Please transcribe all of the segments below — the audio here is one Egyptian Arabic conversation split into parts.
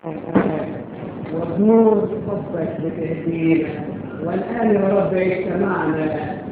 وبنور حبك بتهدينا والآن يا رب اجتمعنا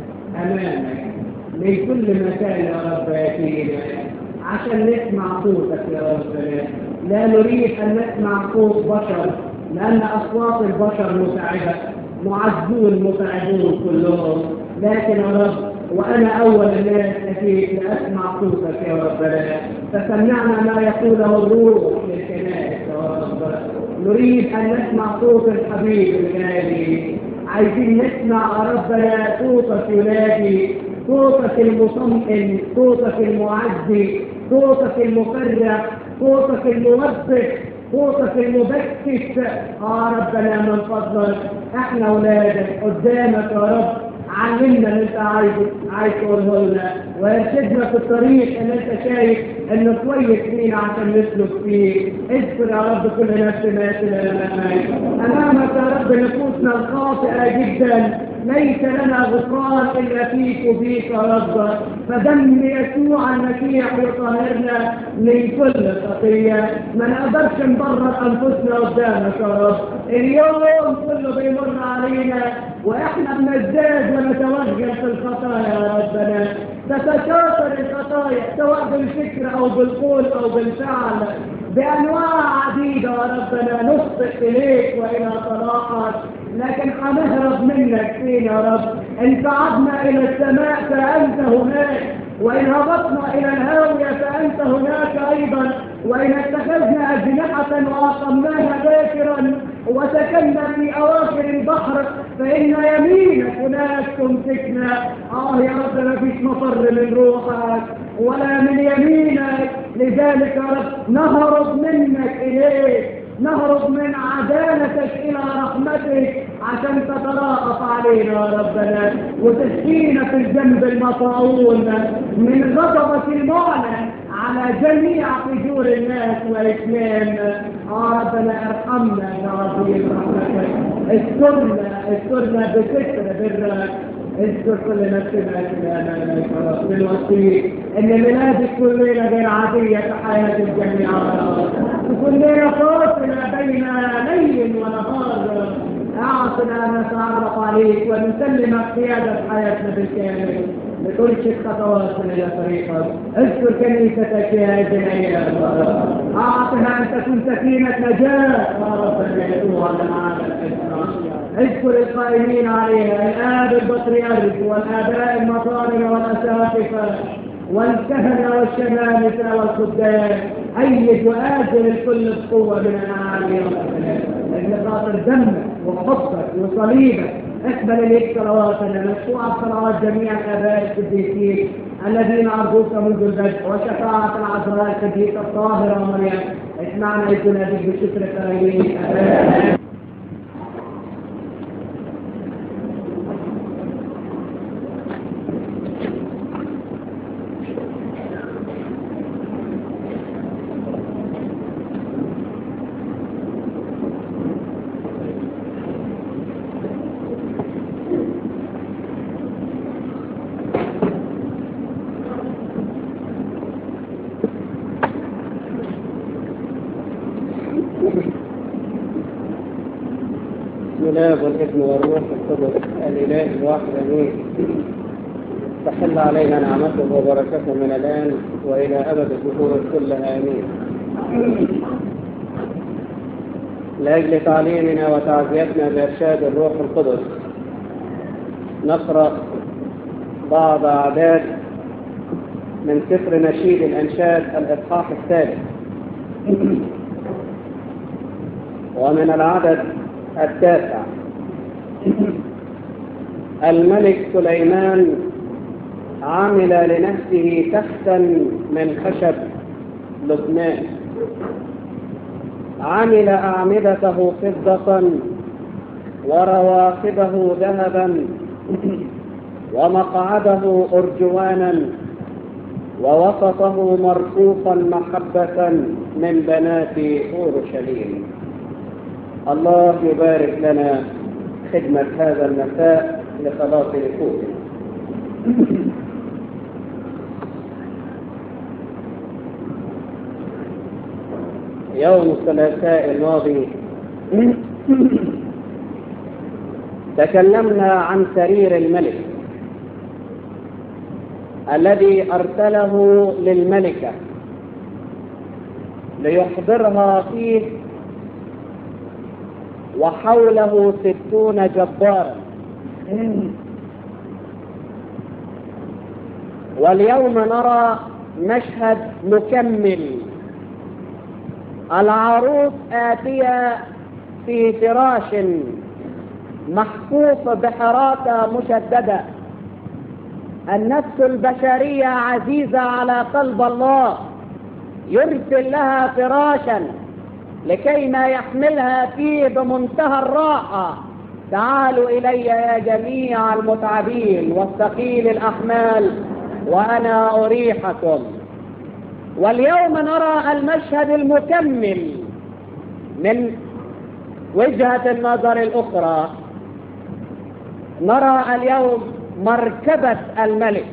أمامك من كل مكان يا رب يأتينا عشان نسمع صوتك يا رب لا نريد أن نسمع صوت بشر لأن أصوات البشر متعبة معذبون متعبون كلهم لكن يا رب وأنا أول الناس أتيت لأسمع صوتك يا رب فسمعنا ما يقوله الروح للكنائس يا رب نريد أن نسمع صوت الحبيب الغالي عايزين نسمع يا ربنا صوتك ينادي صوتك المطمئن صوتك المعزي صوتك المفرح صوتك الموبخ صوتك المبكت يا ربنا من فضلك احنا اولادك قدامك يا رب علمنا اللي انت عايز عايز تقوله لنا وارشدنا في الطريق اللي انت شايف انه كويس فينا عشان نسلك فيه اذكر يا رب كل نفس ماتنا امامك امامك يا رب نفوسنا الخاطئه جدا ليس لنا غفران الا فيك وفيك يا رب فدم يسوع المسيح يطهرنا من كل خطيه ما نقدرش نبرر انفسنا قدامك يا رب اليوم كله بيمر علينا واحنا بنزداد ونتوغل في الخطايا يا ربنا تتكاثر الخطايا سواء بالفكر او بالقول او بالفعل بانواع عديده يا ربنا نخطئ اليك والى طلاقك لكن هنهرب منك فين يا رب ان صعدنا الى السماء فانت هناك وان هبطنا الى الهاويه فانت هناك ايضا وان اتخذنا اجنحه واقمناها باكرا وسكننا في اواخر البحر فان يمينك هناك تمسكنا اه يا رب ما فيش مفر من روحك ولا من يمينك لذلك يا رب نهرب منك اليك نهرب من عدالتك إلى رحمتك عشان تتراءف علينا يا ربنا وتسكينا في الجنب المطعون من غضبك المعنى على جميع فجور الناس وإثمان يا ربنا ارحمنا يا عظيم رحمتك استرنا استرنا بستر برك اذكر كل نفس ما امامك يا رب بالوصية ان ميلادك كل ليله غير عاديه في حياه الجميع يا رب تكون ليله فاصله بين ليل ونهار اعطنا ان نتعرف عليك ونسلمك قياده حياتنا بالكامل لترشد خطواتنا الى طريقك اذكر كنيستك في هذه الايام اعطها ان تكون سكينه نجاه يا رب يسوع العالم اذكر القائمين عليها الاب البطريرك والاباء المطارم والاساتذه والكهنه والشمامسه والخدام ايد واجل الكل بقوه من العالي لان خاطر دمك وحبك وصليبك اقبل اليك صلواتنا مشروع صلوات جميع الاباء القديسين الذين ارجوك منذ البدء وشفاعه العذراء القديسه الطاهره مريم اسمعنا اذ ناديك بالشكر الكريم الاب والابن والروح القدس الاله الواحد امين تحل علينا نعمته وبركته من الان والى ابد الدهور كلها امين لاجل تعليمنا وتعزيتنا بارشاد الروح القدس نقرا بعض اعداد من سفر نشيد الانشاد الاصحاح الثالث ومن العدد التاسع الملك سليمان عمل لنفسه تختا من خشب لبنان عمل أعمدته فضة ورواقبه ذهبا ومقعده أرجوانا ووسطه مرصوفا محبة من بنات أورشليم الله يبارك لنا خدمة هذا المساء لخلاص نفوسنا يوم الثلاثاء الماضي تكلمنا عن سرير الملك الذي أرسله للملكة ليحضرها فيه وحوله ستون جبارا واليوم نرى مشهد مكمل العروس آتية في فراش محفوف بحراسة مشددة النفس البشرية عزيزة على قلب الله يرسل لها فراشا لكي ما يحملها فيه بمنتهى الراحة تعالوا إلي يا جميع المتعبين والثقيل الأحمال وأنا أريحكم واليوم نرى المشهد المكمل من وجهة النظر الأخرى نرى اليوم مركبة الملك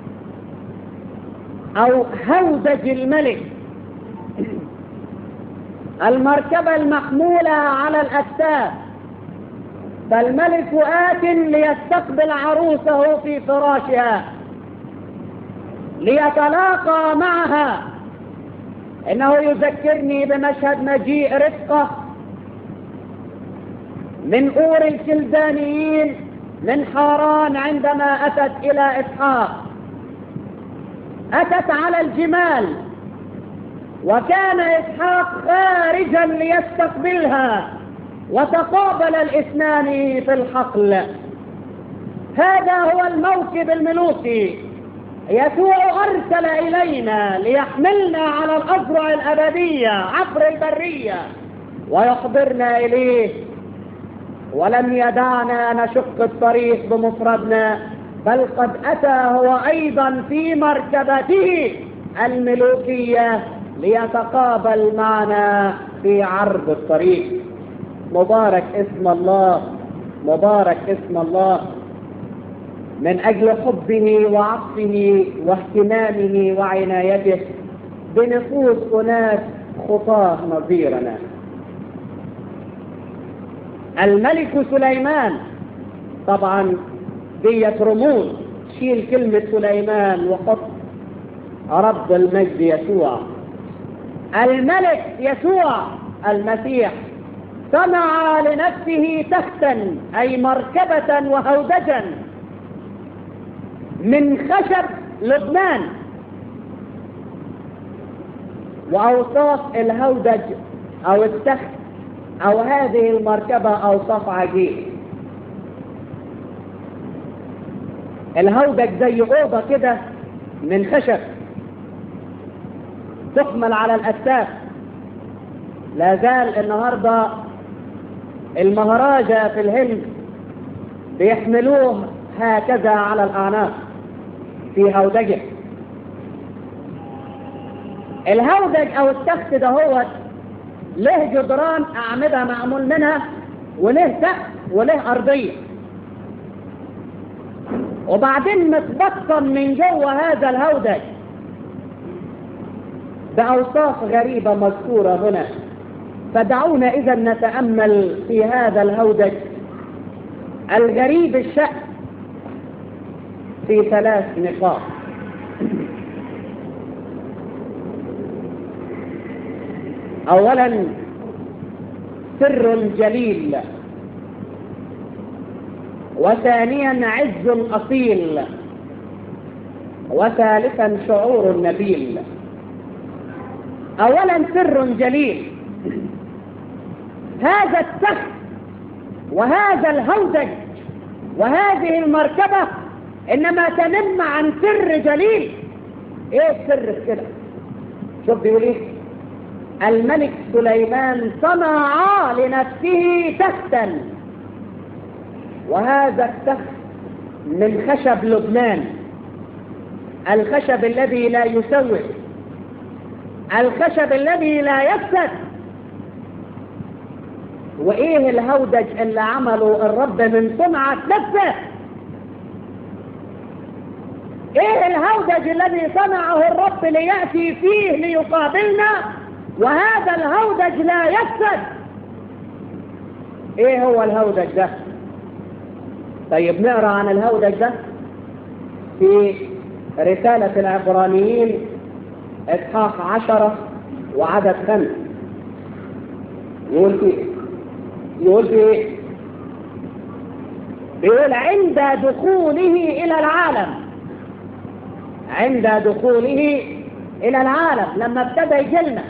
أو هودج الملك المركبة المحمولة على الأكتاف فالملك آت ليستقبل عروسه في فراشها ليتلاقى معها إنه يذكرني بمشهد مجيء رفقة من أور الكلدانيين من حاران عندما أتت إلى إسحاق أتت على الجمال وكان إسحاق خارجا ليستقبلها وتقابل الاثنان في الحقل هذا هو الموكب الملوكي يسوع أرسل إلينا ليحملنا على الأزرع الأبدية عبر البرية ويحضرنا إليه ولم يدعنا نشق الطريق بمفردنا بل قد أتى هو أيضا في مركبته الملوكية ليتقابل معنا في عرض الطريق مبارك اسم الله مبارك اسم الله من أجل حبه وعطفه واهتمامه وعنايته بنفوس أناس خطاه نظيرنا الملك سليمان طبعا دية رموز شيل كلمة سليمان وحط رب المجد يسوع الملك يسوع المسيح صنع لنفسه تختا أي مركبة وهودجا من خشب لبنان وأوصاف الهودج أو التخت أو هذه المركبة أوصاف عجيب الهودج زي أوضة كده من خشب تحمل على الأكتاف لا زال النهاردة المهراجة في الهند بيحملوه هكذا على الأعناق في هودجه الهودج أو التخت ده هو له جدران أعمدة معمول منها وله سقف وله أرضية وبعدين متبطن من جوه هذا الهودج بأوصاف غريبة مذكورة هنا فدعونا إذا نتأمل في هذا الهودج الغريب الشأن في ثلاث نقاط أولا سر جليل وثانيا عز أصيل وثالثا شعور نبيل أولا سر جليل هذا التخت وهذا الهودج وهذه المركبة إنما تنم عن سر جليل إيه السر في كده شوف بيقول إيه الملك سليمان صنع لنفسه تختا وهذا التخت من خشب لبنان الخشب الذي لا يسوس الخشب الذي لا يفسد وايه الهودج اللي عمله الرب من صنعة نفسه ايه الهودج الذي صنعه الرب ليأتي فيه ليقابلنا وهذا الهودج لا يفسد ايه هو الهودج ده طيب نقرا عن الهودج ده في رسالة العبرانيين اصحاح عشرة وعدد خمس يقول فيه يقول فيه بيقول عند دخوله إلى العالم عند دخوله إلى العالم لما ابتدى يجلنا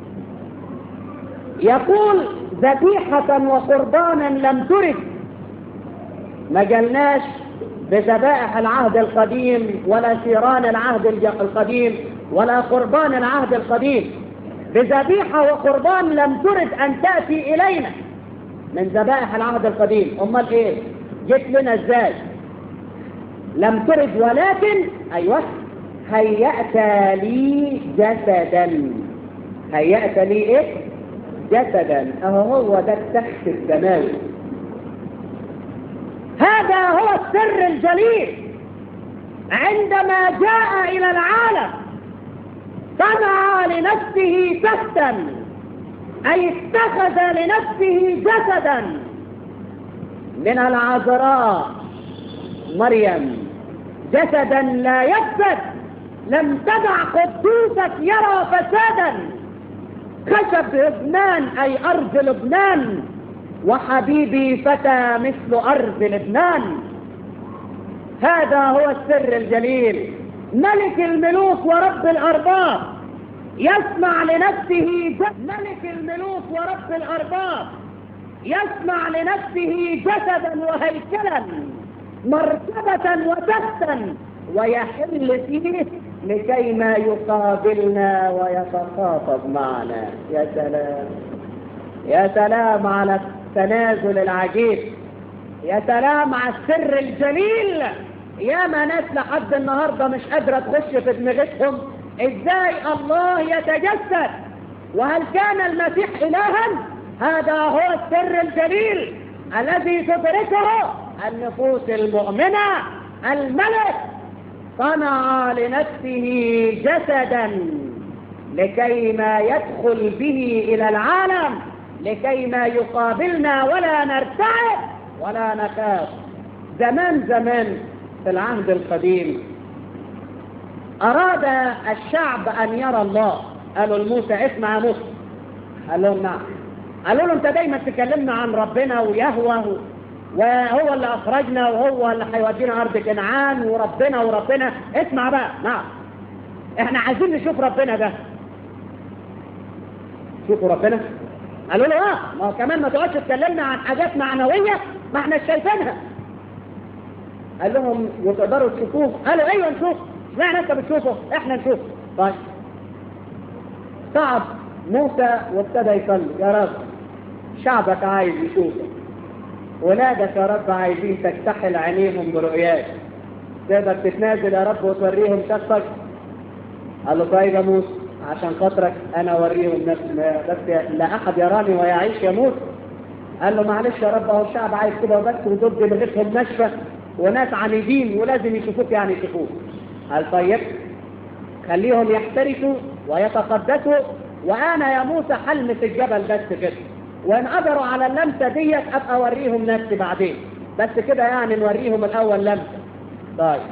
يقول ذبيحة وقربانا لم ترد ما جلناش بذبائح العهد القديم ولا سيران العهد القديم ولا قربان العهد القديم بذبيحة وقربان لم ترد أن تأتي إلينا من ذبائح العهد القديم امال ايه جيت لنا ازاي لم ترد ولكن ايوه هيأت لي جسدا هيأت لي ايه جسدا اهو هو ده التخت السماوي هذا هو السر الجليل عندما جاء إلى العالم صنع لنفسه تختا أي اتخذ لنفسه جسدا من العذراء مريم جسدا لا يفسد لم تدع قدوسك يرى فسادا خشب لبنان أي أرض لبنان وحبيبي فتى مثل أرض لبنان هذا هو السر الجليل ملك الملوك ورب الأرباب يسمع لنفسه ملك الملوك ورب الأرباب يسمع لنفسه جسدا وهيكلا مرتبة وتختا ويحل فيه لكي ما يقابلنا ويتخاطب معنا يا سلام يا سلام على التنازل العجيب يا سلام على السر الجليل يا ما ناس لحد النهارده مش قادره تخش في دماغتهم ازاي الله يتجسد وهل كان المسيح الها هذا هو السر الجليل الذي تدركه النفوس المؤمنه الملك صنع لنفسه جسدا لكي ما يدخل به الى العالم لكي ما يقابلنا ولا نرتعب ولا نخاف زمان زمان في العهد القديم أراد الشعب أن يرى الله قالوا لموسى اسمع يا موسى قال لهم نعم قالوا له انت دايما تكلمنا عن ربنا ويهوى وهو اللي اخرجنا وهو اللي هيودينا ارض كنعان وربنا وربنا اسمع بقى نعم احنا عايزين نشوف ربنا ده شوفوا ربنا قالوا له اه ما هو كمان ما تقعدش تكلمنا عن حاجات معنويه ما احنا شايفينها قال لهم وتقدروا تشوفوه قالوا ايوه نشوف اشمعنى انت بتشوفه احنا نشوف طيب صعد موسى وابتدى يصلي يا رب شعبك عايز يشوفك ولادك يا رب عايزين تكتحل عينيهم برؤياك تقدر تتنازل يا رب وتوريهم شخصك قال له طيب يا موسى عشان خاطرك انا اوريهم نفسي بس لا احد يراني ويعيش يموت قال له معلش يا رب اهو الشعب عايز كده وبس ودول دماغتهم ناشفه وناس عنيدين ولازم يشوفوك يعني يشوفوك قال طيب خليهم يحترسوا ويتقدسوا وانا يا موسى حلمة الجبل بس كده وان قدروا على اللمسه ديت ابقى اوريهم نفسي بعدين بس كده يعني نوريهم الاول لمسه طيب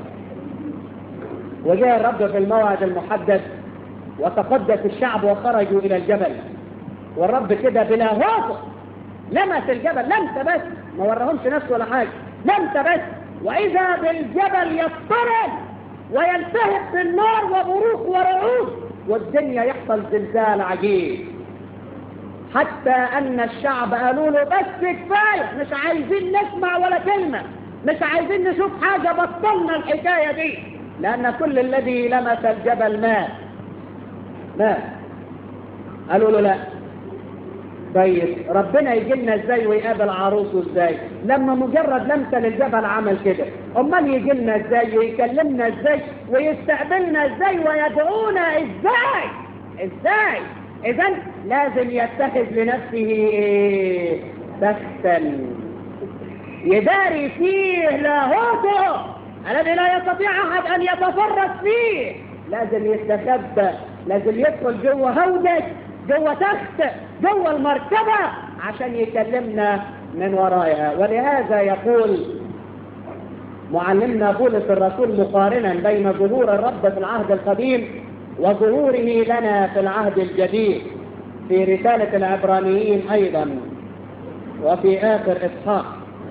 وجاء الرب في الموعد المحدد وتقدس الشعب وخرجوا الى الجبل والرب كده بلا هوف لمس الجبل لمسه بس ما وراهمش نفسه ولا حاجه لمسه بس واذا بالجبل يضطرب ويلتهب بالنار وبروق ورعود والدنيا يحصل زلزال عجيب حتى ان الشعب قالوا له بس كفايه مش عايزين نسمع ولا كلمه مش عايزين نشوف حاجه بطلنا الحكايه دي لان كل الذي لمس الجبل مات مات قالوا له لا طيب ربنا يجي لنا ازاي ويقابل عروسه ازاي لما مجرد لمسه للجبل عمل كده امال يجي لنا ازاي ويكلمنا ازاي ويستقبلنا ازاي ويدعونا ازاي ازاي اذا لازم يتخذ لنفسه بختا يداري فيه لاهوته الذي لا يستطيع احد ان يتفرس فيه لازم يستخبى لازم يدخل جوه هودج جوه تخت جوه المركبة عشان يكلمنا من ورايها ولهذا يقول معلمنا بولس الرسول مقارنا بين ظهور الرب في العهد القديم وظهوره لنا في العهد الجديد في رسالة العبرانيين أيضا وفي آخر إصحاح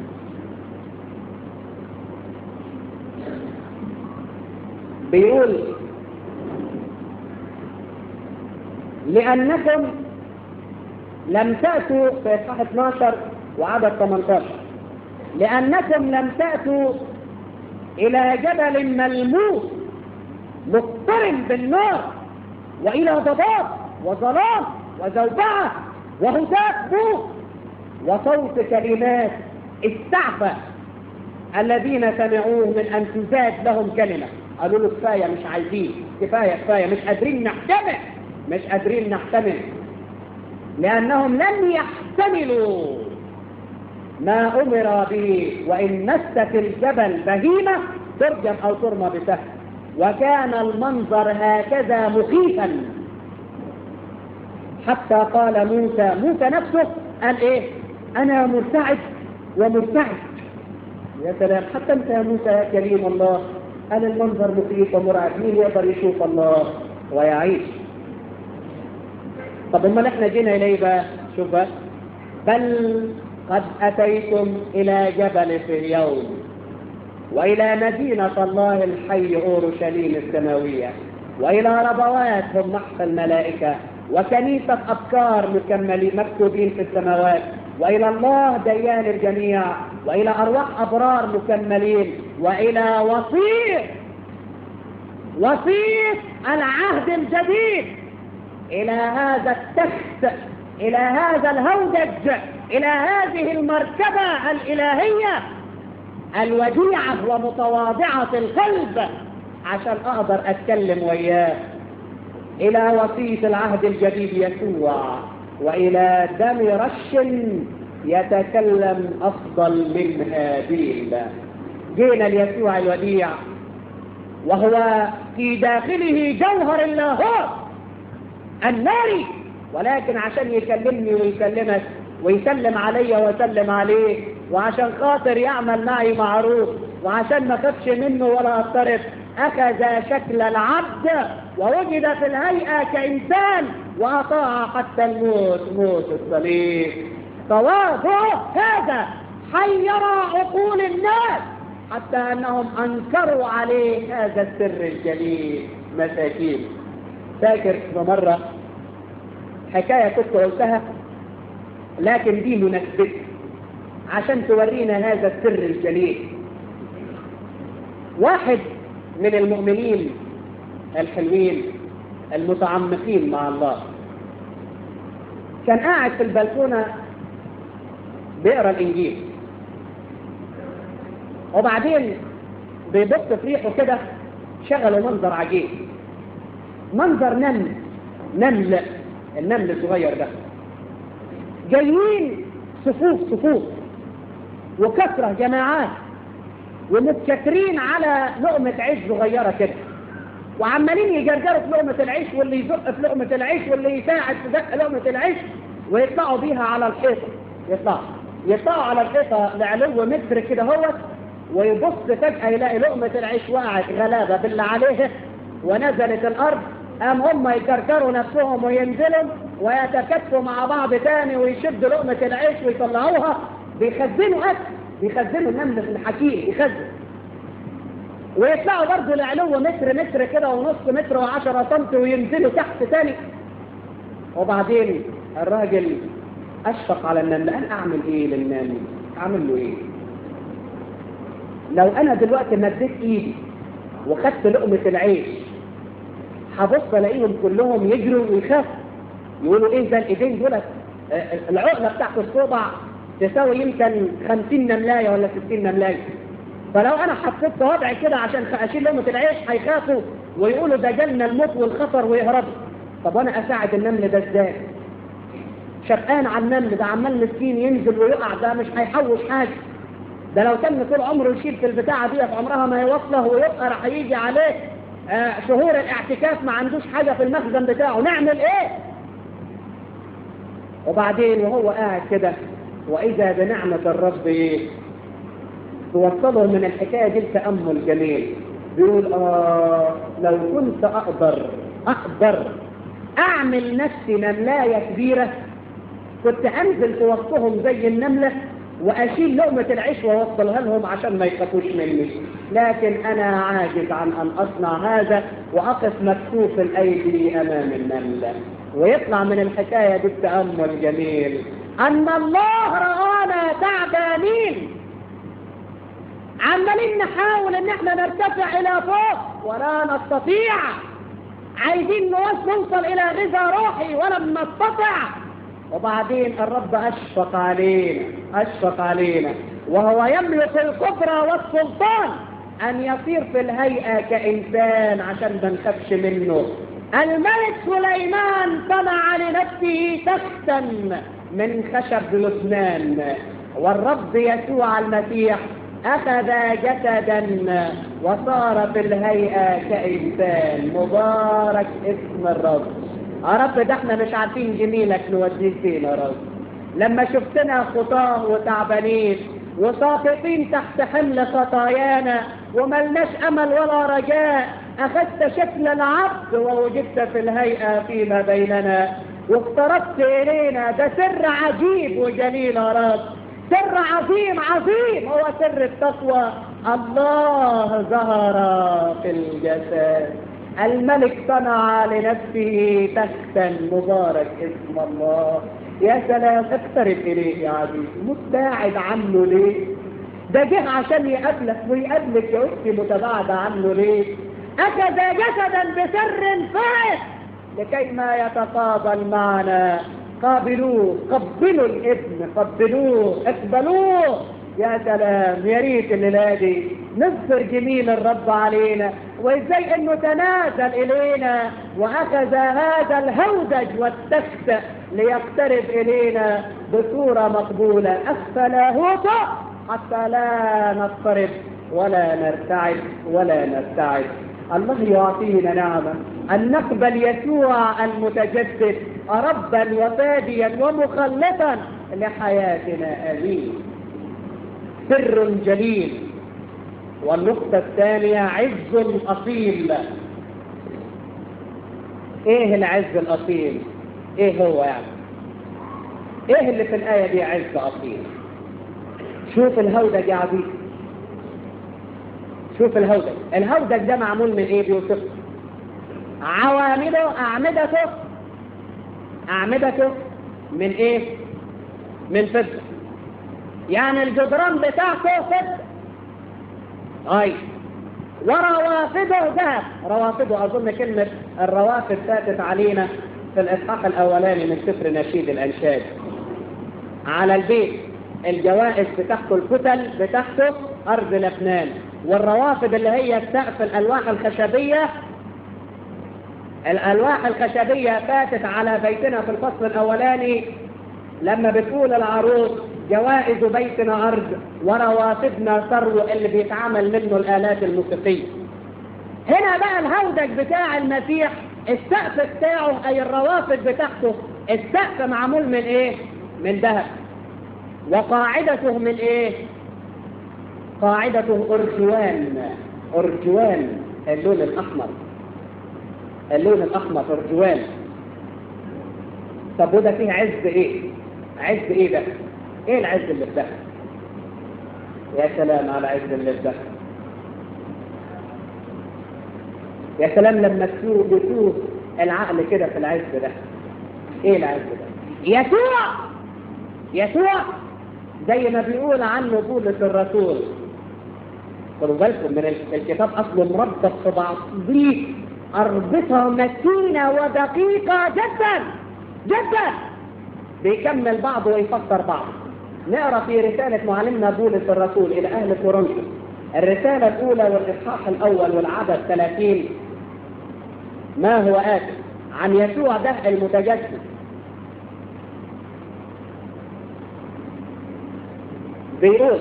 بيقول لأنكم لم تأتوا في إصحاح 12 وعدد 18 لأنكم لم تأتوا إلى جبل ملموس مقترن بالنار وإلى ضباب وظلام وزوبعة وهتاف بوق وصوت كلمات استعفى الذين سمعوه من أن تزاد لهم كلمة قالوا له كفاية مش عايزين كفاية كفاية مش قادرين نحتمل مش قادرين نحتمل لأنهم لم يحتملوا ما أمر به وإن مست الجبل بهيمة ترجم أو ترمى بسهم وكان المنظر هكذا مخيفا حتى قال موسى موسى نفسه قال ايه انا مرتعد ومرتعد يا سلام حتى انت يا موسى يا كريم الله قال المنظر مخيف ومرعب مين يقدر يشوف الله ويعيش طب امال احنا جينا اليه بقى شوف بقى بل قد اتيتم الى جبل فريون والى مدينه الله الحي اورشليم السماويه والى ربوات هم محفى الملائكه وكنيسة أفكار مكملين مكتوبين في السماوات وإلى الله ديان الجميع وإلى أرواح أبرار مكملين وإلى وصيف وصيف العهد الجديد إلى هذا التخت إلى هذا الهودج إلى هذه المركبة الإلهية الوديعة ومتواضعة القلب عشان أقدر أتكلم وياه إلى وصيف العهد الجديد يسوع وإلى دم رش يتكلم أفضل من هابيل جينا ليسوع الوديع وهو في داخله جوهر اللاهوت الناري ولكن عشان يكلمني ويكلمك ويسلم علي وسلم عليه وعشان خاطر يعمل معي معروف وعشان ما خفش منه ولا اضطرب أخذ شكل العبد ووجد في الهيئة كإنسان وأطاع حتى الموت موت الصليب تواضع هذا حير عقول الناس حتى أنهم أنكروا عليه هذا السر الجليل مساكين فاكر في مرة حكاية كنت قلتها لكن دي مناسبتها عشان تورينا هذا السر الجليل واحد من المؤمنين الحلوين المتعمقين مع الله كان قاعد في البلكونة بيقرا الإنجيل وبعدين بيبص في ريحه كده شغلوا منظر عجيب منظر نمل نمل النمل الصغير ده جايين صفوف صفوف وكثرة جماعات ومتكترين على لقمة عيش صغيرة كده وعمالين يجرجروا في لقمة العيش واللي يزق في لقمة العيش واللي يساعد في دق لقمة العيش ويطلعوا بيها على الحيطة يطلعوا يطلعوا على الحيطة لعلو متر كده هوت ويبص فجأة يلاقي لقمة العيش وقعت غلابة باللي عليه ونزلت الأرض قام هم يكركروا نفسهم وينزلوا ويتكتفوا مع بعض تاني ويشدوا لقمة العيش ويطلعوها بيخزنوا أكل بيخزنوا النمل في الحكيم يخزن ويطلعوا برضه لعلو متر متر كده ونص متر وعشرة سم وينزلوا تحت تاني وبعدين الراجل أشفق على النمل قال أعمل إيه للنمل أعمل له إيه لو أنا دلوقتي مديت إيدي وخدت لقمة العيش هبص الاقيهم كلهم يجروا ويخافوا يقولوا ايه ده الايدين دولت العقله بتاعت الصوبع تساوي يمكن 50 نملايه ولا 60 نملايه فلو انا حطيت صوابعي كده عشان اشيل لقمه العيش هيخافوا ويقولوا ده جالنا الموت والخطر ويهربوا طب وانا اساعد النمل ده ازاي؟ شقان على النمل ده عمال مسكين ينزل ويقع ده مش هيحوش حاجه ده لو كان طول عمره يشيل في البتاعه دي في عمرها ما يوصله ويبقى راح يجي عليه آه شهور الاعتكاف ما عندوش حاجة في المخزن بتاعه نعمل ايه وبعدين وهو قاعد كده وإذا بنعمة الرب إيه توصله من الحكاية دي لتأمل جميل بيقول آه لو كنت أقدر أقدر أعمل نفسي نملاية كبيرة كنت أنزل في وسطهم زي النملة وأشيل لقمة العيش وأوصلها لهم عشان ما يخافوش مني لكن أنا عاجز عن أن أصنع هذا وأقف مكتوف الأيدي أمام النملة ويطلع من الحكاية دي التأمل جميل أن الله رآنا تعبانين عمالين نحاول ان احنا نرتفع الى فوق ولا نستطيع عايزين نوصل الى غذاء روحي ولم نستطع وبعدين الرب اشفق علينا اشفق علينا وهو يملك القدرة والسلطان ان يصير في الهيئة كانسان عشان ما نخافش منه الملك سليمان صنع لنفسه تختا من خشب لبنان والرب يسوع المسيح أخذ جسدا وصار في الهيئة كإنسان مبارك اسم الرب يا رب ده احنا مش عارفين جميلك نوديه فين يا رب لما شفتنا خطاه وتعبانين وساقطين تحت حمل خطايانا وملناش أمل ولا رجاء أخذت شكل العبد ووجدت في الهيئة فيما بيننا واقتربت إلينا ده سر عجيب وجليل يا رب سر عظيم عظيم هو سر التقوى الله ظهر في الجسد الملك صنع لنفسه تختا مبارك اسم الله يا سلام اقترب اليه يا عزيز متباعد عنه ليه ده جه عشان يقابلك ويقابلك يا اختي متباعدة عنه ليه اخذ جسدا بسر فائق لكي ما يتقابل معنا قابلوه قبلوا الابن قبلوه اقبلوه يا سلام يا ريت الليله دي نذكر جميل الرب علينا وازاي انه تنازل الينا واخذ هذا الهودج والتخت ليقترب الينا بصوره مقبوله اخفى لاهوته حتى لا نضطرب ولا نرتعب ولا نرتعب الله يعطينا نعمة أن نقبل يسوع المتجدد ربا وفاديا ومخلصا لحياتنا آمين سر جليل والنقطة الثانية عز أصيل ايه العز الأصيل ايه هو يعني ايه اللي في الآية دي عز أصيل شوف الهودج يا عزيز شوف الهودج الهودج ده معمول من ايه بيوصف عوامده اعمدته اعمدته من ايه من فضه يعني الجدران بتاعته فضه اي وروافده ذهب روافده اظن كلمه الروافد فاتت علينا في الاصحاح الاولاني من سفر نشيد الانشاد على البيت الجوائز بتاعته الكتل بتاعته ارض لبنان والروافد اللي هي السقف الالواح الخشبيه الالواح الخشبيه فاتت على بيتنا في الفصل الاولاني لما بتقول العروس جوائز بيتنا ارض وروافدنا ثرو اللي بيتعمل منه الالات الموسيقيه هنا بقى الهودج بتاع المسيح السقف بتاعه اي الروافد بتاعته السقف معمول من ايه من ذهب وقاعدته من ايه قاعدته ارجوان ارجوان اللون الاحمر اللون الاحمر ارجوان طب وده فيه عز ايه عز ايه ده ايه العز اللي في ده يا سلام على عز اللي في ده يا سلام لما تشوف تشوف العقل كده في العز ده ايه العز ده يسوع يسوع زي ما بيقول عنه بولس الرسول خدوا بالكم من الكتاب اصله مربط في بعضيه اربطه متينه ودقيقه جدا جدا بيكمل بعض ويفسر بعض نقرا في رساله معلمنا بولس الرسول الى اهل كورنثوس الرساله الاولى والاصحاح الاول والعدد 30 ما هو اتي عن يسوع ده المتجسد بيقول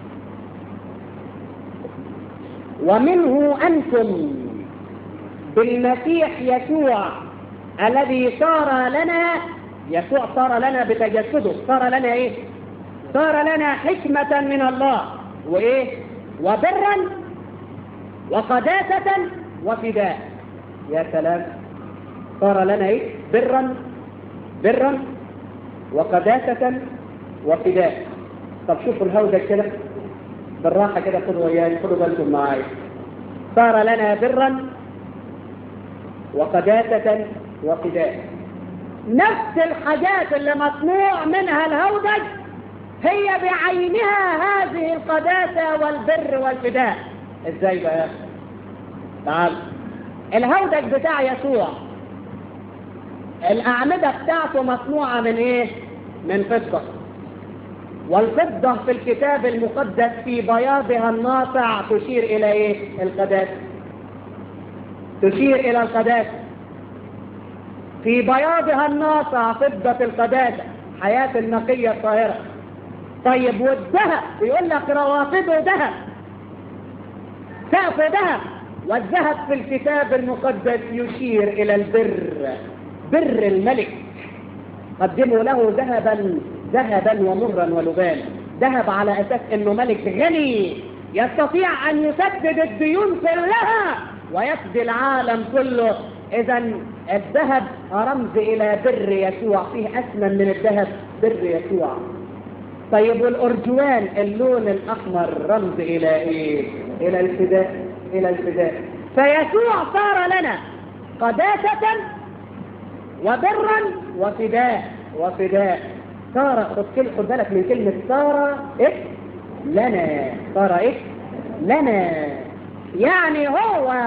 ومنه أنتم بالمسيح يسوع الذي صار لنا يسوع صار لنا بتجسده صار لنا ايه صار لنا حكمة من الله وايه وبرا وقداسة وفداء يا سلام صار لنا ايه برا برا وقداسة وفداء طب شوفوا الهودة كده بالراحة كده خدوا وياي خدوا بالكم معايا صار لنا برا وقداسة وفداء نفس الحاجات اللي مصنوع منها الهودج هي بعينها هذه القداسة والبر والفداء ازاي بقى تعال الهودج بتاع يسوع الأعمدة بتاعته مصنوعة من ايه من فضة والفضة في الكتاب المقدس في بياضها الناصع تشير إلى إيه؟ القداسة تشير إلى القداسة في بياضها الناصع فضة القداسة حياة النقية الطاهرة طيب والذهب يقول لك روافده ذهب سقفه ذهب والذهب في الكتاب المقدس يشير إلى البر بر الملك قدموا له ذهبا ذهبا ومرا ولبان ذهب على أساس أنه ملك غني يستطيع أن يسدد الديون كلها ويفدي العالم كله إذا الذهب رمز إلى بر يسوع فيه أثمن من الذهب بر يسوع طيب والأرجوان اللون الأحمر رمز إلى إيه؟ إلى الفداء إلى الفداء فيسوع صار لنا قداسة وبرا وفداء وفداء صار خد خد بالك من كلمة صار إيه؟ لنا صار إيه؟ لنا يعني هو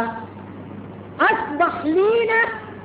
أصبح لينا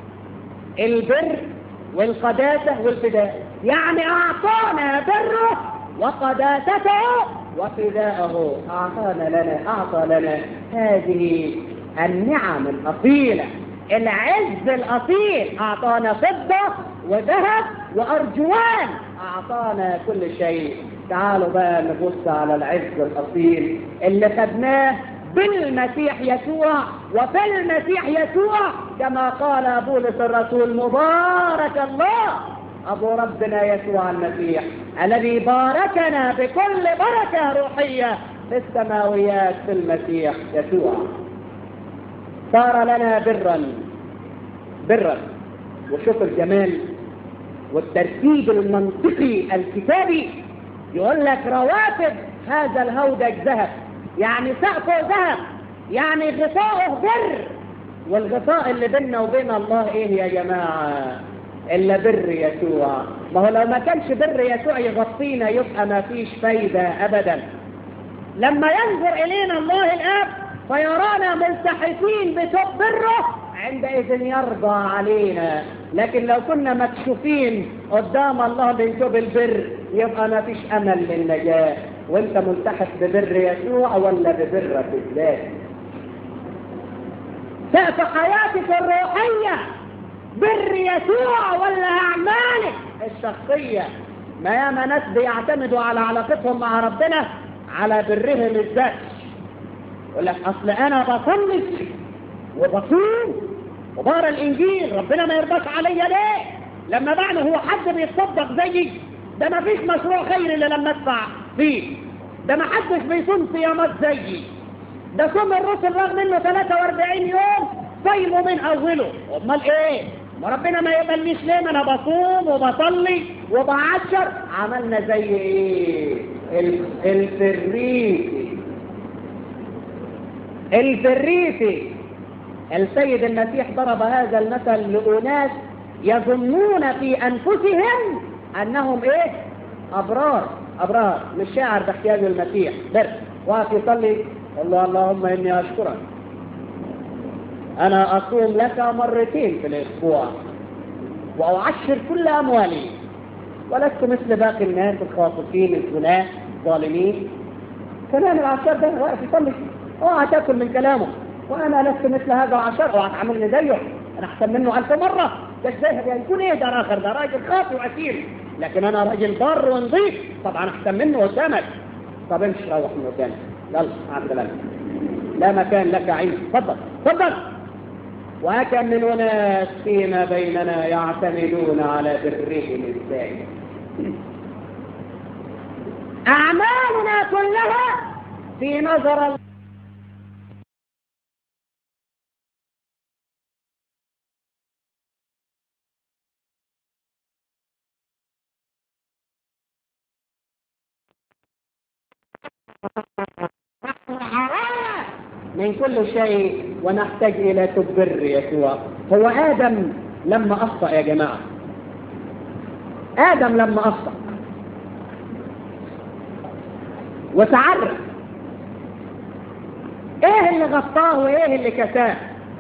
البر والقداسة والفداء يعني أعطانا بره وقداسته وفداءه أعطانا لنا أعطى لنا هذه النعم الأصيلة العز الأصيل أعطانا فضة وذهب وأرجوان أعطانا كل شيء تعالوا بقى نبص على العز الأصيل اللي خدناه بالمسيح يسوع وفي المسيح يسوع كما قال بولس الرسول مبارك الله أبو ربنا يسوع المسيح الذي باركنا بكل بركة روحية في السماويات في المسيح يسوع صار لنا برا برا وشوف الجمال والترتيب المنطقي الكتابي يقول لك رواتب هذا الهودج ذهب يعني سقفه ذهب يعني غطاؤه بر والغطاء اللي بيننا وبين الله ايه يا جماعة الا بر يسوع ما هو لو ما كانش بر يسوع يغطينا يبقى ما فيش فايدة ابدا لما ينظر الينا الله الاب فيرانا ملتحفين بتوب بره عندئذ يرضى علينا لكن لو كنا مكشوفين قدام الله بنتوب البر يبقى ما فيش امل للنجاة وانت ملتحف ببر يسوع ولا ببرك الذات سقف حياتك الروحية بر يسوع ولا اعمالك الشخصية ما ياما ناس بيعتمدوا على علاقتهم مع ربنا على برهم الذات يقول لك اصل انا بصلي وبصوم وبقرا الانجيل ربنا ما يرضاش عليا ليه لما معنى هو حد بيتصدق زيي ده ما فيش مشروع خير الا لما ادفع فيه ده ما حدش بيصوم صيامات زيي ده صوم الرسل رغم انه 43 يوم صايمه من اوله امال ايه ما ربنا ما يقبلنيش ليه ما انا بصوم وبصلي وبعشر عملنا زي ايه الفريسي الفريسي السيد المسيح ضرب هذا المثل لأناس يظنون في أنفسهم أنهم إيه أبرار أبرار مش شاعر باحتياج المسيح بس واقف يصلي قال له اللهم إني أشكرك أنا أصوم لك مرتين في الأسبوع وأعشر كل أموالي ولست مثل باقي الناس الخاطفين الزناة الظالمين كمان العشار ده واقف يصلي اوعى تاكل من كلامه وانا لست مثل هذا العشر اوعى تعملني زيه انا احسن منه الف مره ده ازاي يعني يكون ايه ده اخر ده راجل خاطي واسير لكن انا راجل بر ونظيف طبعا احسن منه قدامك طب امشي روح من قدامك يلا مع السلامه لا مكان لك عين اتفضل اتفضل وكم من أناس فيما بيننا يعتمدون على برهم الزائد أعمالنا كلها في نظر الله من كل شيء ونحتاج إلى تبر يسوع هو آدم لما أخطأ يا جماعة آدم لما أخطأ وتعرف ايه اللي غطاه وايه اللي كساه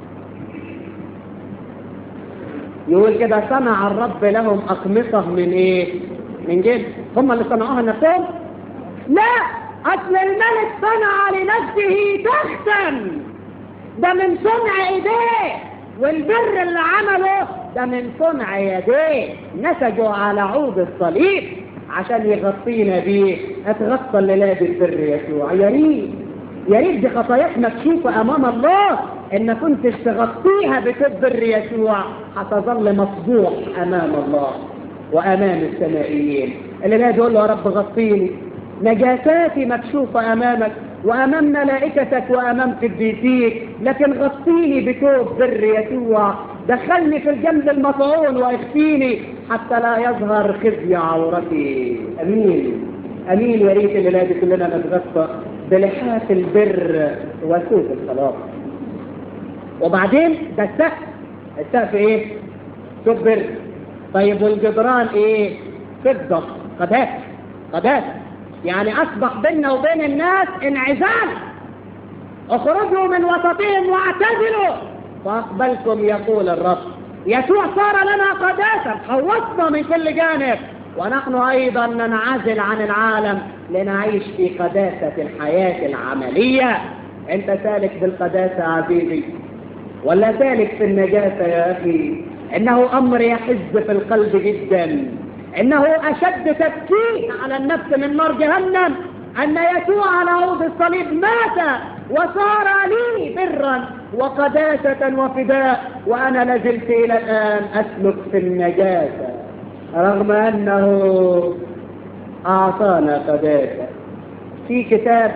يقول كده صنع الرب لهم أقمصة من ايه من جلد هم اللي صنعوها لنفسهم لا أصل الملك صنع لنفسه تختا ده من صنع ايديه والبر اللي عمله ده من صنع يديه نسجوا على عود الصليب عشان يغطينا بيه اتغطى الليلة بالبر يسوع يا ريت يا ريت دي خطاياك مكشوفة أمام الله إن كنتش تغطيها بتبر يسوع هتظل مفضوح أمام الله وأمام السمائيين اللي لا يقول له يا رب غطيني نجاساتي مكشوفة أمامك وأمام ملائكتك وأمام قديسيك لكن غطيني بتوب بر يسوع دخلني في الجنب المطعون واخفيني حتى لا يظهر خزي عورتي أمين أمين يا ريت الليلة دي كلنا نتغطى بلحاف البر وسوق الصلاة وبعدين ده السقف السقف ايه؟ سوق بر طيب والجدران ايه؟ فضة قداسة قداسة يعني أصبح بيننا وبين الناس انعزال اخرجوا من وسطهم واعتزلوا فأقبلكم يقول الرب يسوع صار لنا قداسة حوصنا من كل جانب ونحن أيضا ننعزل عن العالم لنعيش في قداسة الحياة العملية أنت سالك بالقداسة عزيزي ولا سالك في النجاسة يا أخي إنه أمر يحز في القلب جدا إنه أشد تبكير على النفس من نار جهنم أن يسوع على عود الصليب مات وصار لي برا وقداسة وفداء وأنا لازلت إلى الآن أسلك في النجاسة رغم أنه أعطانا قداسة في كتاب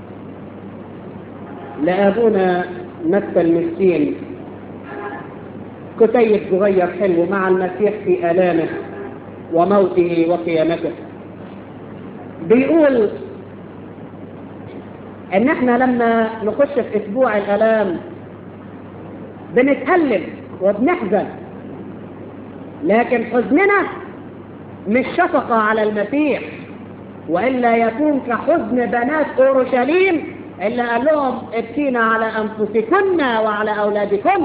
لأبونا مكة المسكين كتيب صغير حلو مع المسيح في آلامه وموته وقيامته بيقول ان احنا لما نخش في اسبوع الالام بنتألم وبنحزن لكن حزننا مش شفقة على المسيح وإلا يكون كحزن بنات أورشليم اللي قال لهم ابكينا على أنفسكن وعلى أولادكن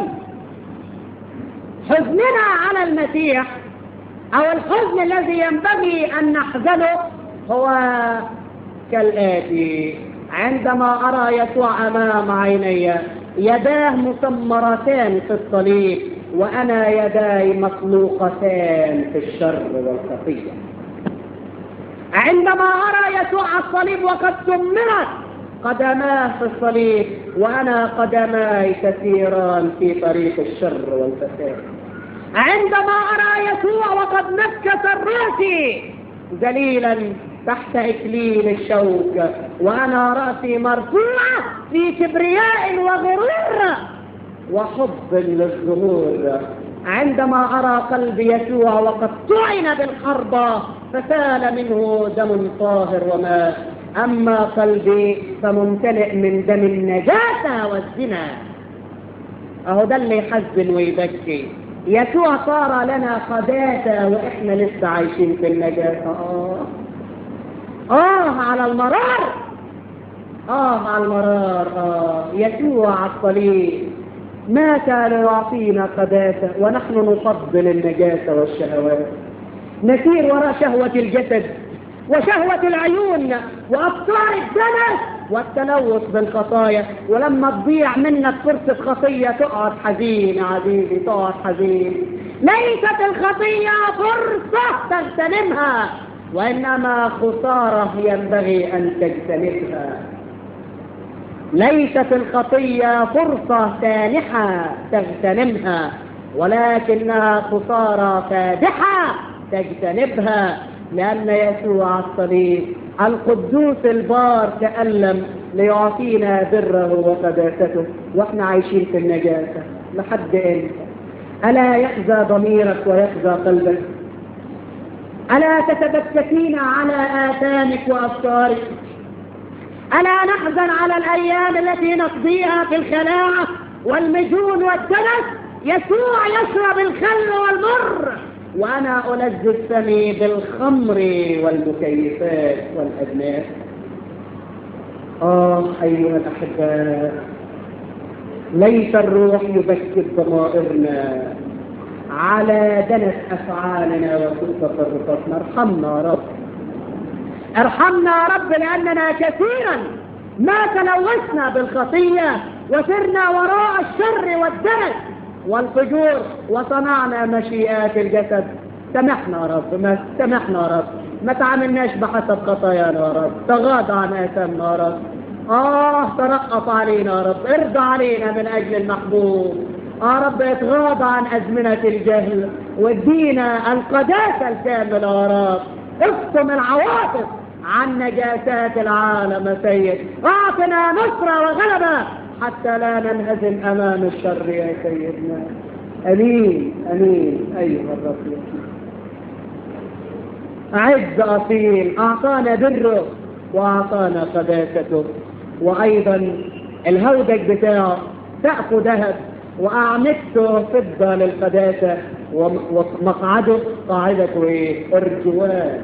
حزننا على المسيح أو الحزن الذي ينبغي أن نحزنه هو كالآتي عندما أرى يسوع أمام عيني يداه مسمرتان في الصليب وأنا يداي مخلوقتان في الشر والخطية عندما أرى يسوع الصليب وقد سمرت قدماه في الصليب وأنا قدماي تسيران في طريق الشر والفساد عندما أرى يسوع وقد نكس الرأس ذليلا تحت إكليل الشوك وأنا رأسي مرفوعة في كبرياء وغرور وحب للظهور عندما أرى قلب يسوع وقد طعن بالحرب فسال منه دم طاهر وماء أما قلبي فممتلئ من دم النجاسة والزنا أهو ده اللي يحزن ويبكي يسوع صار لنا قداسة وإحنا لسه عايشين في النجاسة آه آه على المرار آه على المرار آه يسوع على الصليب مات ليعطينا قداسة ونحن نفضل النجاسة والشهوات نسير وراء شهوة الجسد وشهوة العيون وأفكار الدنس والتلوث بالخطايا ولما تضيع منك فرصة خطية تقعد حزين يا عزيزي تقعد حزين ليست الخطية فرصة تغتنمها وإنما خسارة ينبغي أن تجتنبها ليست الخطية فرصة سانحة تغتنمها ولكنها خسارة فادحة تجتنبها لأن يسوع على الصليب القدوس البار تألم ليعطينا بره وقداسته واحنا عايشين في النجاسة لحد امتى ألا يخزى ضميرك ويخزى قلبك ألا تتبكتين على آثامك وأفكارك ألا نحزن على الأيام التي نقضيها في الخلاعة والمجون والدنس يسوع يشرب الخل والمر وأنا ألذذ فمي بالخمر والمكيفات والأدناس آه أيها الأحباء ليس الروح يبكت ضمائرنا على دنس أفعالنا وسوء تصرفاتنا ارحمنا يا رب ارحمنا يا رب لأننا كثيرا ما تلوثنا بالخطية وسرنا وراء الشر والدنس والفجور وصنعنا مشيئات الجسد سامحنا يا رب ما سامحنا يا رب ما تعاملناش بحسب خطايانا يا رب تغاضى عن آثامنا يا رب آه ترقص علينا يا رب ارضى علينا من أجل المحبوب يا رب اتغاضى عن أزمنة الجهل وادينا القداسة الكاملة يا رب اقسم العواطف عن نجاسات العالم يا سيد اعطنا نصرة وغلبة حتى لا ننهزم أمام الشر يا سيدنا أمين أمين أيها الرب أعز أصيل أعطانا بره وأعطانا قداسته وأيضا الهودج بتاعه سقفه ذهب وأعمدته فضة للقداسة ومقعده قاعدته إيه؟ أرجوان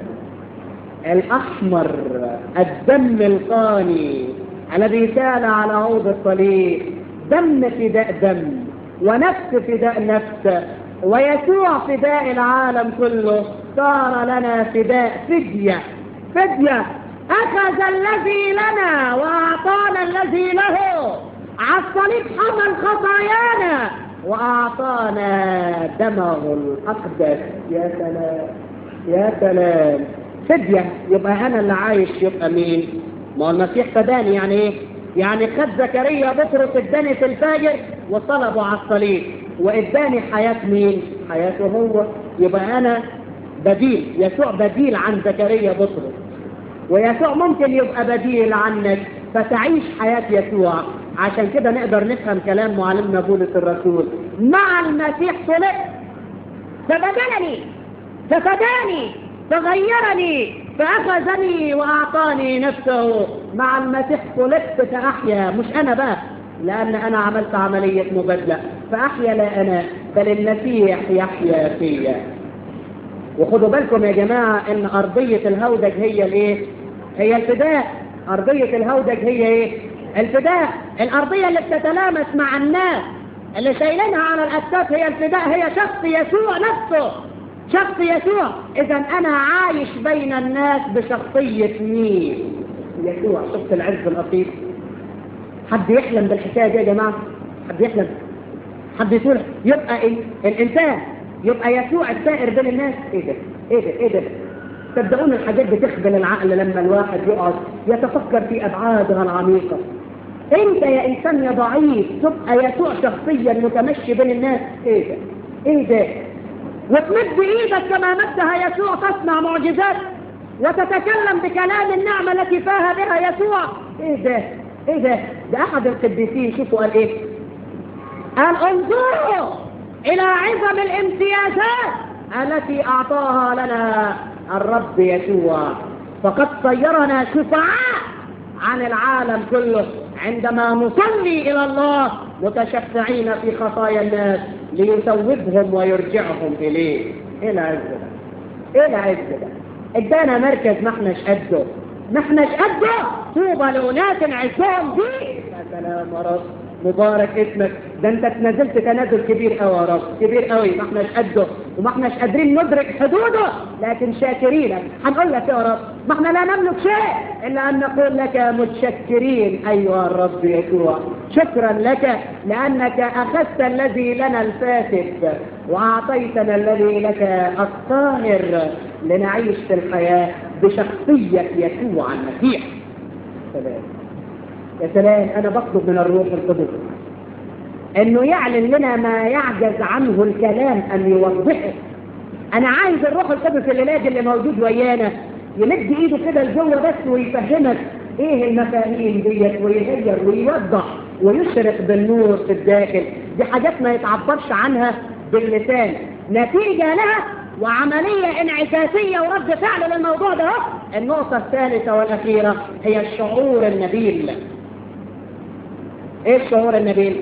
الأحمر الدم القاني الذي سال على عود الصليب دم فداء دم ونفس فداء نفس ويسوع فداء العالم كله صار لنا فداء فدية فدية أخذ الذي لنا وأعطانا الذي له على الصليب حمل خطايانا وأعطانا دمه الأقدس يا سلام يا سلام فدية يبقى أنا اللي عايش يبقى مين ما هو المسيح فداني يعني ايه يعني خد زكريا بطرس اداني في الفجر وطلبه على الصليب واداني حياة مين حياته هو يبقى انا بديل يسوع بديل عن زكريا بطرس ويسوع ممكن يبقى بديل عنك فتعيش حياة يسوع عشان كده نقدر نفهم كلام معلمنا بولس الرسول مع المسيح صلبت فبدلني ففداني فغيرني فأخذني وأعطاني نفسه مع المسيح صلبت فأحيا مش أنا بقى لأن أنا عملت عملية مبادلة فأحيا لا أنا بل المسيح يحيا فيا وخدوا بالكم يا جماعة إن أرضية الهودج هي الإيه؟ هي الفداء أرضية الهودج هي إيه؟ الفداء الأرضية اللي بتتلامس مع الناس اللي شايلينها على الأكتاف هي الفداء هي شخص يسوع نفسه شخص يسوع إذا أنا عايش بين الناس بشخصية مين يسوع شخص العز الأصيل حد يحلم بالحكاية دي يا جماعة حد يحلم حد يقول يبقى إيه؟ الإنسان يبقى يسوع السائر بين الناس إيه ده إيه ده إيه ده صدقوني الحاجات بتخبل العقل لما الواحد يقعد يتفكر في أبعادها العميقة انت يا انسان يا ضعيف تبقى يسوع شخصيا متمشي بين الناس ايه ده ايه ده وتمد ايدك كما مدها يسوع تصنع معجزات وتتكلم بكلام النعمة التي فاها بها يسوع ايه ده ايه ده ده احد القديسين شوفوا قال ايه قال انظروا الى عظم الامتيازات التي اعطاها لنا الرب يسوع فقد صيرنا شفعاء عن العالم كله عندما نصلي إلى الله متشفعين في خطايا الناس ليثوبهم ويرجعهم إليه إيه العز ده؟ إيه العز ده؟ ادانا مركز ما احناش قده ما احناش قده طوبى لأناس عزهم دي يا سلام يا رب مبارك اسمك ده انت تنزلت تنازل كبير قوي يا رب كبير قوي ما احناش قده وما احناش قادرين ندرك حدوده لكن شاكرينك هنقول لك يا رب ما احنا لا نملك شيء الا ان نقول لك متشكرين ايها الرب يسوع شكرا لك لانك اخذت الذي لنا الفاسد واعطيتنا الذي لك الطاهر لنعيش في الحياه بشخصيه يسوع المسيح سلام يا سلام انا بطلب من الروح القدس انه يعلن لنا ما يعجز عنه الكلام ان يوضحه انا عايز الروح القدس الليلاد اللي موجود ويانا يمد ايده كده لجوه بس ويفهمك ايه المفاهيم ديت ويغير ويوضح ويشرق بالنور في الداخل دي حاجات ما يتعبرش عنها باللسان نتيجة لها وعملية انعكاسية ورد فعل للموضوع ده النقطة الثالثة والأخيرة هي الشعور النبيل ايه الشعور النبيل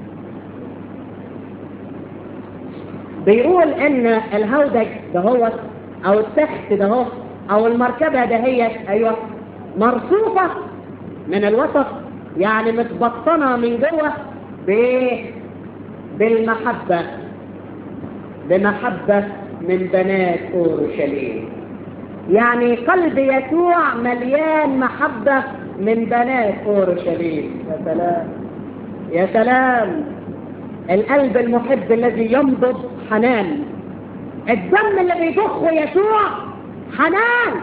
بيقول ان الهودج دهوت او التخت دهوت او المركبة دهيت ايوه مرصوفة من الوسط يعني متبطنة من جوه بايه بالمحبة بمحبة من بنات اورشليم يعني قلب يسوع مليان محبة من بنات اورشليم يا سلام يا سلام القلب المحب الذي ينبض حنان الدم اللي بيضخه يسوع حنان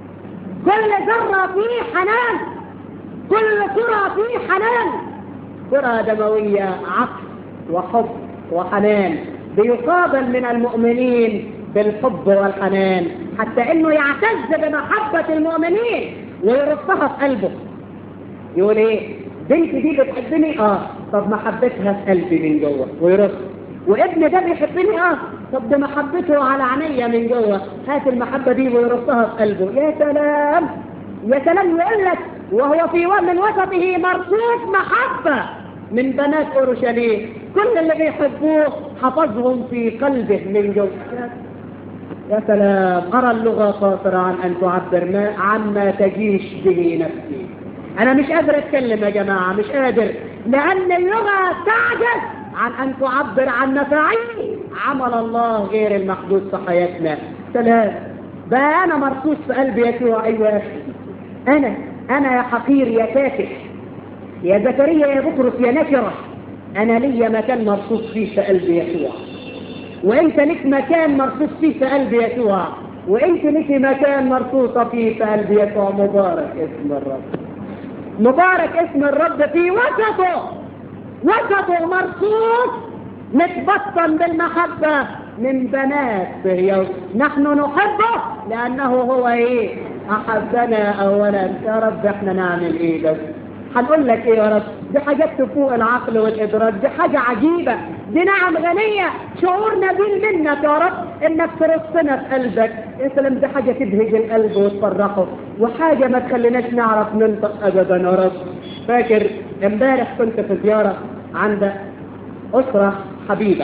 كل ذرة فيه حنان كل كرة فيه حنان كرة دموية عطف وحب وحنان بيقابل من المؤمنين بالحب والحنان حتى انه يعتز بمحبة المؤمنين ويرصها في قلبه يقول ايه بنتي دي بتحبني اه طب محبتها في قلبي من جوه ويرص وابن ده بيحبني اه طب ده محبته على عينيا من جوه هات المحبة دي ويرصها في قلبه يا سلام يا سلام يقول لك وهو في من وسطه مرصوص محبة من بنات اورشليم كل اللي بيحبوه حفظهم في قلبه من جوه يا سلام أرى اللغة قاصرة عن أن تعبر ما عما تجيش به نفسي أنا مش قادر أتكلم يا جماعة مش قادر لأن اللغة تعجز عن أن تعبر عن مفاعيل عمل الله غير المحدود في حياتنا سلام بقى أنا مرصوص في قلبي يسوع أيوة يا أخي أنا أنا يا حقير يا تافه يا زكريا يا بطرس يا نكرة أنا ليا مكان مرصوص فيه في قلبي يسوع وانت لك مكان مرصوص فيه في قلب يسوع وانت لك مكان مرصوصة فيه في قلب يسوع مبارك اسم الرب مبارك اسم الرب في وسطه وسطه مرصوص متبطن بالمحبة من بنات صهيون نحن نحبه لأنه هو إيه أحبنا أولا يا رب إحنا نعمل إيه بس هنقول لك ايه يا رب دي حاجات تفوق العقل والادراك دي حاجة عجيبة دي نعم غنية شعور نبيل منك يا رب انك ترصنا في قلبك يا سلام دي حاجة تبهج القلب وتفرحه وحاجة ما تخليناش نعرف ننطق ابدا يا رب فاكر امبارح كنت في زيارة عند اسرة حبيبة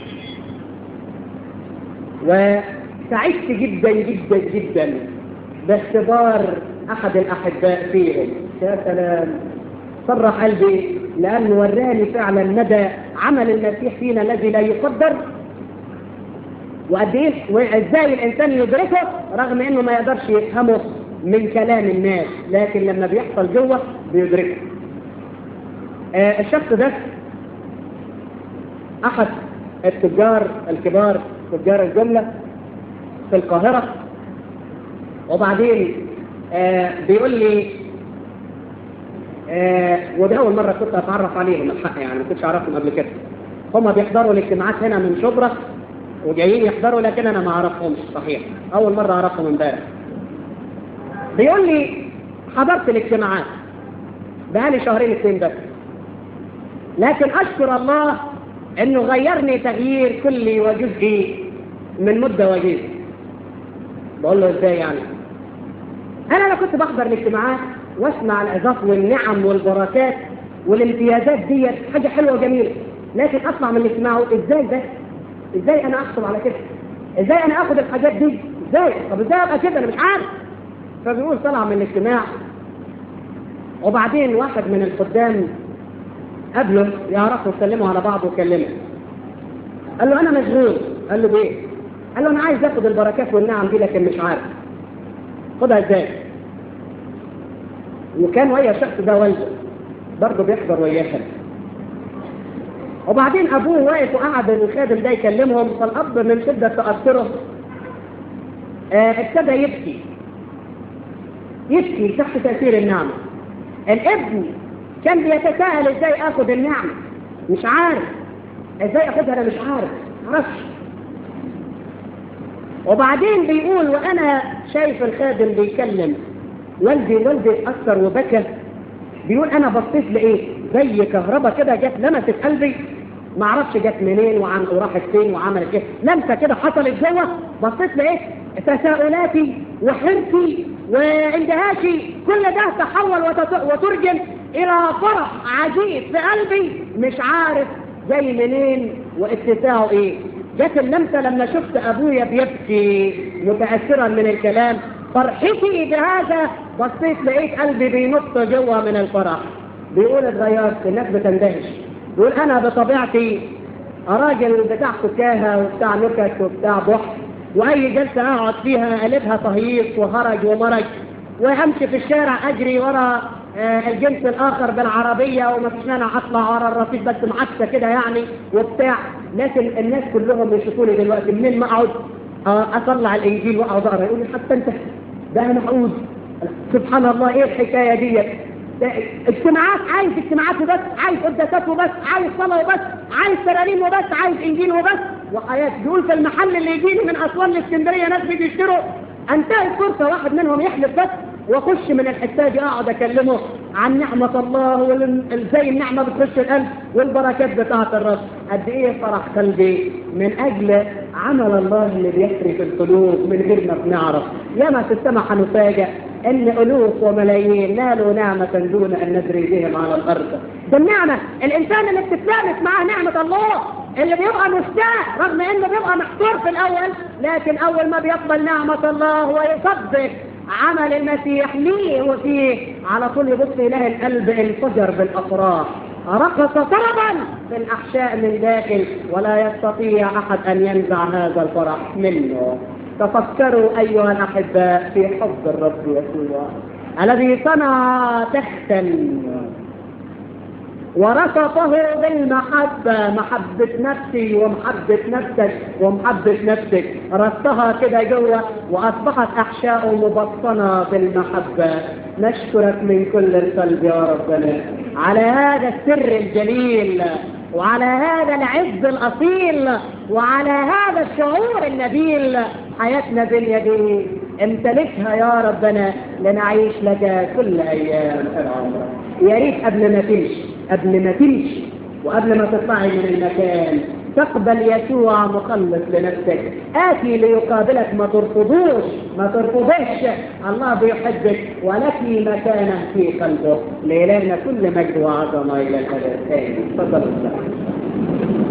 وسعدت جدا جدا جدا باختبار احد الاحباء فيهم يا سلام صرح قلبي لأنه وراني فعلا مدى عمل المسيح فينا الذي لا يقدر وقد ايه وازاي الانسان يدركه رغم انه ما يقدرش يفهمه من كلام الناس لكن لما بيحصل جوه بيدركه آه الشخص ده احد التجار الكبار تجار الجمله في القاهره وبعدين آه بيقول لي آه وده أول مرة كنت أتعرف عليهم الحق يعني ما كنتش أعرفهم قبل كده هم بيحضروا الاجتماعات هنا من شبرا وجايين يحضروا لكن أنا ما أعرفهمش صحيح أول مرة أعرفهم امبارح بيقول لي حضرت الاجتماعات بقالي شهرين اثنين بس لكن أشكر الله إنه غيرني تغيير كلي وجزئي من مدة وجيزة بقول له إزاي يعني أنا لو كنت بحضر الاجتماعات واسمع العظات والنعم والبركات والامتيازات دي حاجة حلوة وجميلة لكن اسمع من اللي يسمعوا ازاي ده ازاي انا احصل على كده ازاي انا اخد الحاجات دي ازاي طب ازاي ابقى كده انا مش عارف فبيقول طلع من الاجتماع وبعدين واحد من الخدام قابله يعرفوا يسلموا على بعض وكلمه قال له انا مشغول قال له بايه قال له انا عايز اخد البركات والنعم دي لكن مش عارف خدها ازاي وكان ويا الشخص ده والده برضه بيحضر وياهم وبعدين ابوه واقف وقعد الخادم ده يكلمهم فالاب من شده تاثره آه ابتدى يبكي يبكي تحت تاثير النعمه الابن كان بيتساءل ازاي اخد النعمة مش عارف ازاي اخدها انا مش عارف معرفش وبعدين بيقول وانا شايف الخادم بيكلم والدي والدي اتأثر وبكى بيقول انا بصيت لقيت زي كهرباء كده جت لمست قلبي ما اعرفش جت منين وعن وراحت فين وعملت ايه لمسه كده حصلت جوه بصيت لقيت تساؤلاتي وحرصي واندهاشي كل ده تحول وتت- وترجم الى فرح عجيب في قلبي مش عارف جاي منين واتساعه ايه جت اللمسه لما شفت ابويا بيبكي متاثرا من الكلام فرحتي بهذا بصيت لقيت قلبي بينط جوه من الفرح بيقول اتغيرت الناس بتندهش بيقول انا بطبيعتي راجل بتاع فكاهه وبتاع نكت وبتاع بحث واي جلسه اقعد فيها قلبها تهييص وهرج ومرج وامشي في الشارع اجري ورا آه، الجنس الاخر بالعربيه وما فيش مانع اطلع ورا الرصيف بس معكسه كده يعني وبتاع لكن الناس كلهم يشوفوني دلوقتي منين ما اقعد آه، اطلع الانجيل واقعد اقرا يقول لي حتى انت ده انا معقود سبحان الله ايه الحكايه ديت ده اجتماعات عايز اجتماعات وبس عايز قداسات وبس عايز صلاه وبس عايز ترانيم وبس عايز انجيل وبس وحياه بيقول في المحل اللي يجيني من اسوان لاسكندريه ناس بيجي يشتروا انتهت فرصه واحد منهم يحلف بس واخش من الحته دي اقعد اكلمه عن نعمه الله وازاي النعمه بتخش القلب والبركات بتاعه الرب قد ايه فرح قلبي من اجل عمل الله اللي بيحري في القلوب من غير ما بنعرف ياما في السماء هنفاجئ ان الوف وملايين نالوا نعمه دون ان ندري بهم على الارض ده النعمه الانسان اللي بتتلامس معاه نعمه الله اللي بيبقى مشتاق رغم انه بيبقى محتار في الاول لكن اول ما بيقبل نعمه الله ويصدق عمل المسيح ليه وفيه على طول يبص يلاقي القلب انفجر بالافراح رقص طربا في الاحشاء من داخل ولا يستطيع احد ان ينزع هذا الفرح منه تفكروا ايها الاحباء في حب الرب يسوع الذي صنع تختا ورصفه بالمحبة محبة نفسي ومحبة نفسك ومحبة نفسك رصها كده جوه وأصبحت أحشاء مبطنة بالمحبة نشكرك من كل القلب يا ربنا على هذا السر الجليل وعلى هذا العز الأصيل وعلى هذا الشعور النبيل حياتنا بين يديك امتلكها يا ربنا لنعيش لك كل أيام العمر يا ريت قبل ما تمشي قبل ما تمشي وقبل ما تطلعي من المكان تقبل يسوع مخلص لنفسك آتي ليقابلك ما ترفضوش ما ترفضش الله بيحبك ولك مكانه في قلبه لإلهنا كل مجد وعظمة إلى الأبد آمين تفضل السلام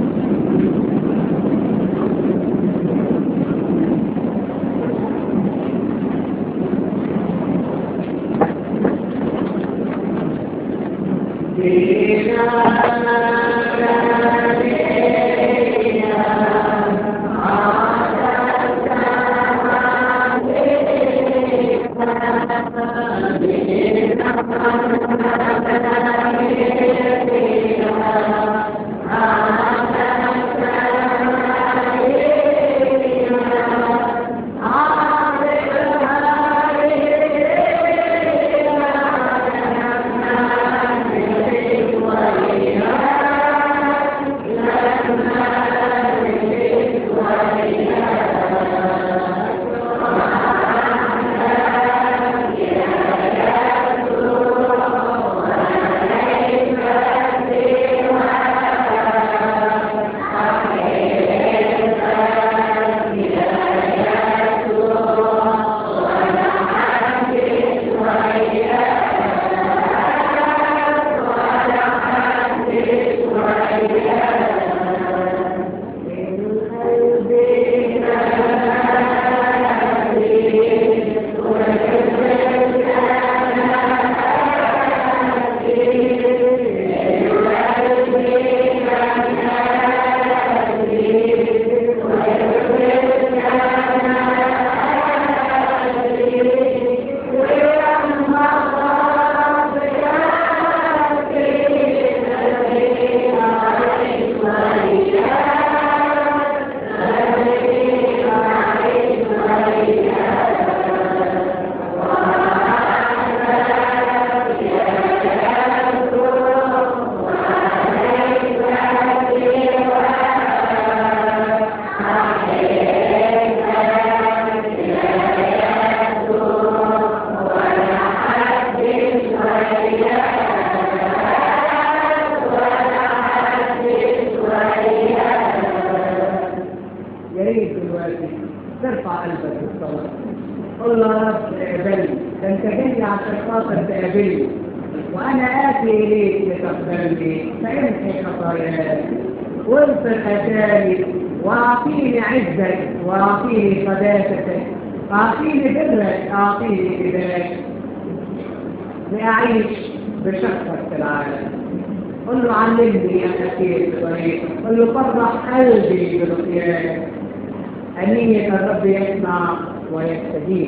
عشان خاطر تقابلني وأنا آتي إليك لتقبلني فامحي خطاياي واغفر خطاياي وأعطيني عزك وأعطيني قداستك أعطيني برك أعطيني فداك لأعيش بشخصك في العالم قل له علمني أن أسير بطريقك قل له فرح قلبي برقياك أنية الرب يسمع ويستجيب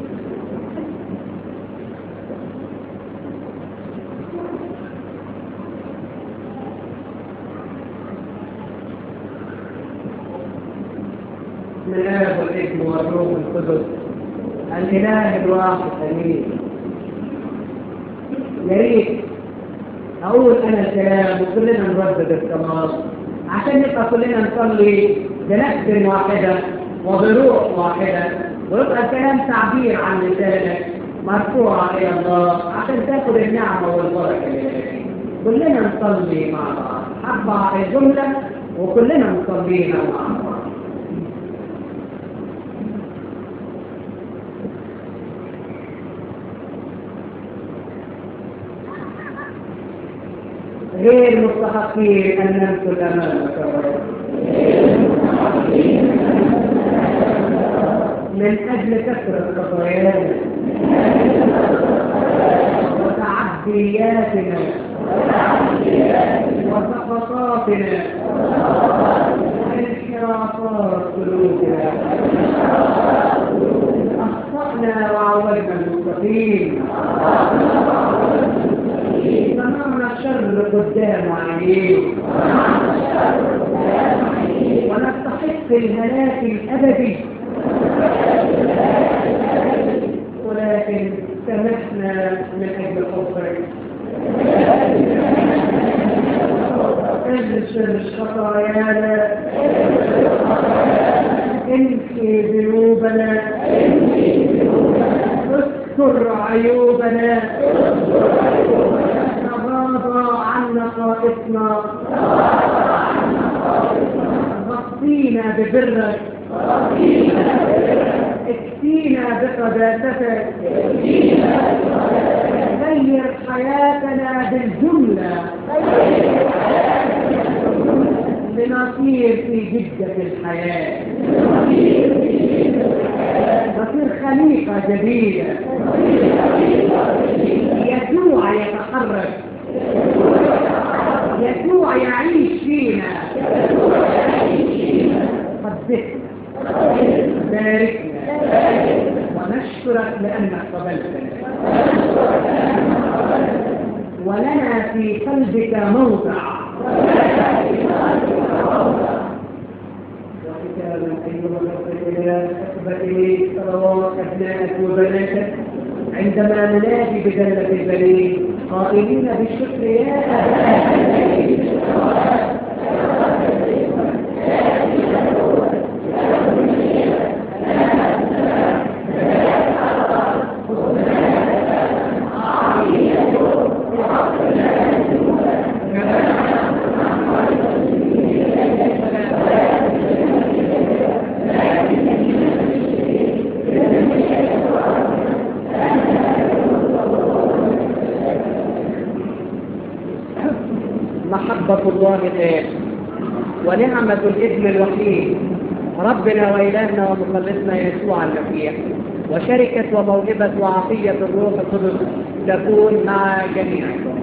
من الآب والابن والروح القدس الإله الواحد أمين يا ريت أقول أنا الكلام وكلنا نردد الكلام عشان نبقى كلنا نصلي بنفس واحدة وبروح واحدة ويبقى الكلام تعبير عن لسانك مرفوع إلى الله عشان تاخد النعمة والبركة لله كلنا نصلي مع بعض حبة الجملة وكلنا نصليها مع بعض غير مستحقين أن نمثل أمامك يا رب من أجل كثرة خطايانا وتعدياتنا وسقطاتنا وانحرافات قلوبنا أخطأنا وعودنا المستقيم صنعنا الشر قدام عينيه ونستحق الهلاك الأبدي ولكن سامحنا من أجل حبك اغفر خطايانا امحي ذنوبنا استر عيوبنا تغاضى عن نقائصنا غطينا ببرك اكفينا بقداستك غير حياتنا بالجملة لنصير في جدة الحياة نصير خليقة جديدة يسوع يتحرك يسوع يعيش فينا قدسنا باركنا ونشكرك لأنك قبلتنا ولنا في قلبك موضع وختاما أيها الأخوة إلى أكبر صلوات أبنائك وبناتك عندما ننادي بجنة البنين قائلين بالشكر يا أبا محبة الله الآب ونعمة الابن الوحيد ربنا وإلهنا ومخلصنا يسوع المسيح وشركة وموهبة وعطية الروح القدس تكون مع جميعكم